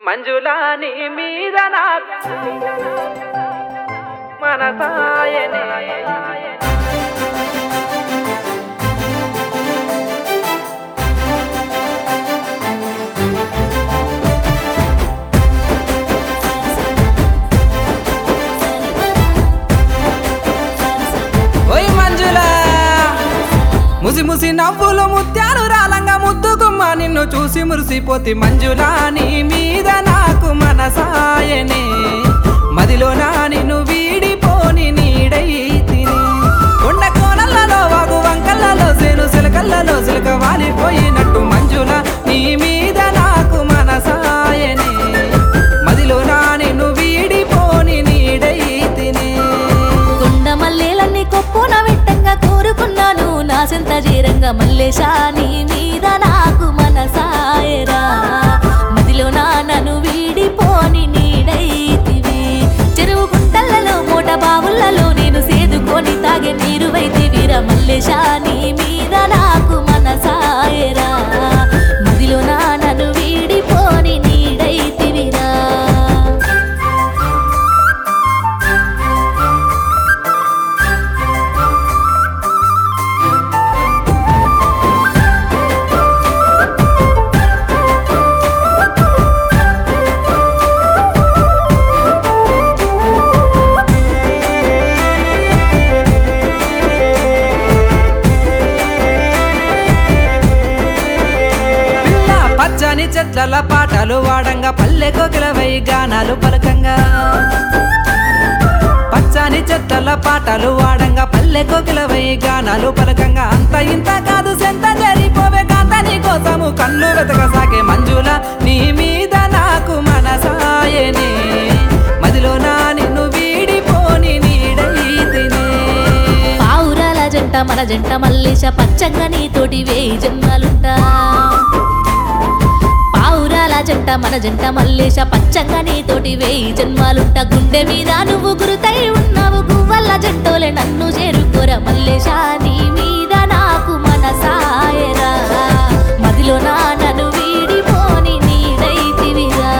మంజులా నీ మీద నాకు మనసాయనే ఓయ్ మంజులా ముసి ముసి నవ్వులు ముత్యాలు రాలంగా ముద్దుగుమ్మ నిన్ను చూసి మురిసిపోతి మంజులా నీ మీద నాకు మనసాయనే మదిలో నా నిన్ను వీడిపోని నీడై తిని కొండ కోనల్లలో వాగు వంకల్లలో సేను సిలకల్లలో సిలక వాలిపోయినట్టు మంజుల నీ మీద నాకు మనసాయనే మదిలో నా నిన్ను వీడిపోని నీడై తిని కొండ మల్లెలన్నీ కొప్పున వెట్టంగా కోరుకున్నాను నా సెంత జీరంగా మల్లేశా నీ మీద నాకు మనసాయరా మదిలో నా నన్ను వీడిపోని నీడైతివి చెరువు గుంటలలో మూట బావులలో నేను సేదుకొని తాగే నీరు వైతివిరా మల్లేశా నీ మీద నాకు మనసాయరా మదిలో నా నన్ను వీడిపోని నీడైతివిరా పిల్ల పచ్చని చెట్ల పాటలు వాడంగా పల్లె కోకిలవై గానాలు పలకంగా పచ్చని చెట్ల పాటలు వాడంగా పల్లె కోకిలవై గానాలు పలకంగా అంత ఇంత కాదు సెంత జరిపోవే కాంతని కోసము కన్ను వెతక సాగే మంజుల నీ మీద నాకు మనసాయనే మదిలో నా నిన్ను వీడిపోని నీడైతినే పావురాల జంట మన జంట మల్లేశ పచ్చంగా నీతోటి వేయి జన్మలుంటా పావురాల జంట మన జంట మల్లేశ పచ్చంగా నీతోటి వేయి జన్మాలుంటా గుండె మీద నువ్వు గురుతై ఉన్నావు గువ్వల్ల జంటోలే నన్ను చేరుకోర మల్లేశ నీ మీద నాకు మనసాయరా మదిలో నా నన్ను వీడిపోని నీడైతివిరా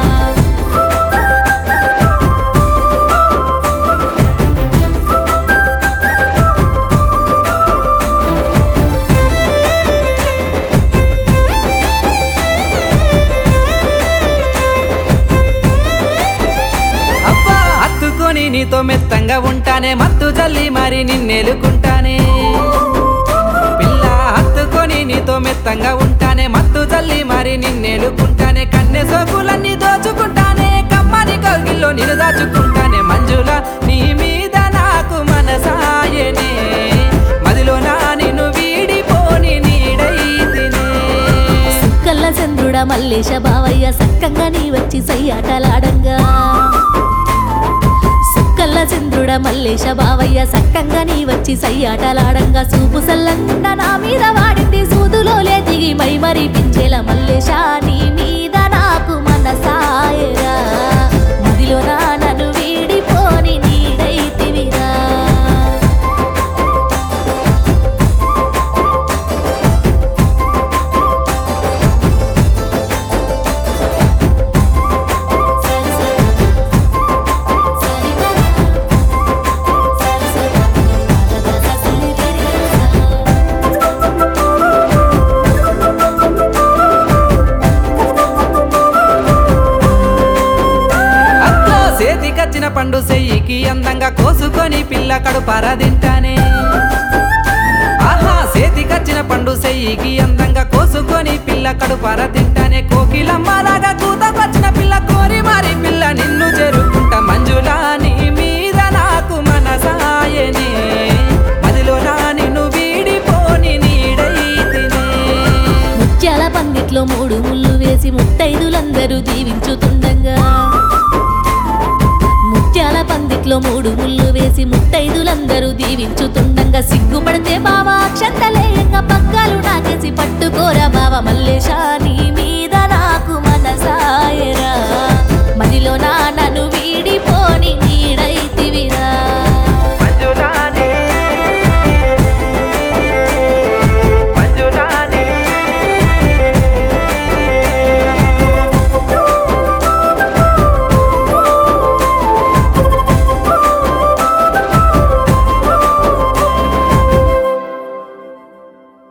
అబ్బా హత్తుకొని నీతో మెత్తంగా ఉంటానే మత్తు జల్లి మరి నిన్నెలుకుంటానే పిల్ల హత్తుకొని నీతో మెత్తంగా ఉంటానే మత్తు జల్లి మరి నిన్నెలుకుంటానే కన్నె సోకులన్నీ దోచుకుంటానే కమ్మని కౌగిల్లో నిన్ను దాచుకుంటానే మంజుల నీ మీద నాకు మనసాయనే మదిలో నా నిన్ను వీడిపోని నీడైతినే సుక్కల్ల చంద్రుడ మల్లేశ బావయ్య సక్కంగా నీ వచ్చి సయ్యాటలాడంగా సుక్కల్ల చంద్రుడ మల్లేశ బావయ్య సక్కంగా నీ వచ్చి సయ్యాటలాడంగా సూపు సల్లంగా నా మీద వాడింది సూదులో దిగి మై మరి పించేల మల్లేశ నీ మీద నాకు మనసాయరా మదిలో నా నన్ను వీడిపోని నీడైతివిరా అత్తో చేతికచ్చిన పండు చెయ్యికి అందంగా కోసుకొని పిల్ల కడుపార తింటానే ఆహా చేతికచ్చిన పండు చెయ్యికి అందంగా కోసుకొని పిల్ల కడుపార తింటానే కోకిలమ్మలాగా కూతకొచ్చిన పిల్ల కోరి మారి పిల్ల నిన్ను చేరుకుంటా మంజులా నీ మీద నాకు మనసాయనే మదిలో నా నిన్ను వీడిపోని నీడైతినే ముత్యాల పందిట్లో మూడు ముళ్ళు వేసి ముత్తైదులందరూ దీవించుతుండగా ముత్యాల పందిట్లో మూడు ముళ్ళు వేసి ముత్తైదులందరూ దీవించుతుండగా సిగ్గుపడితే బావా అక్షంతలేయంగా పగ్గాలు నాకేసి పట్టుకోరా బావ మల్లేశా నీ మీద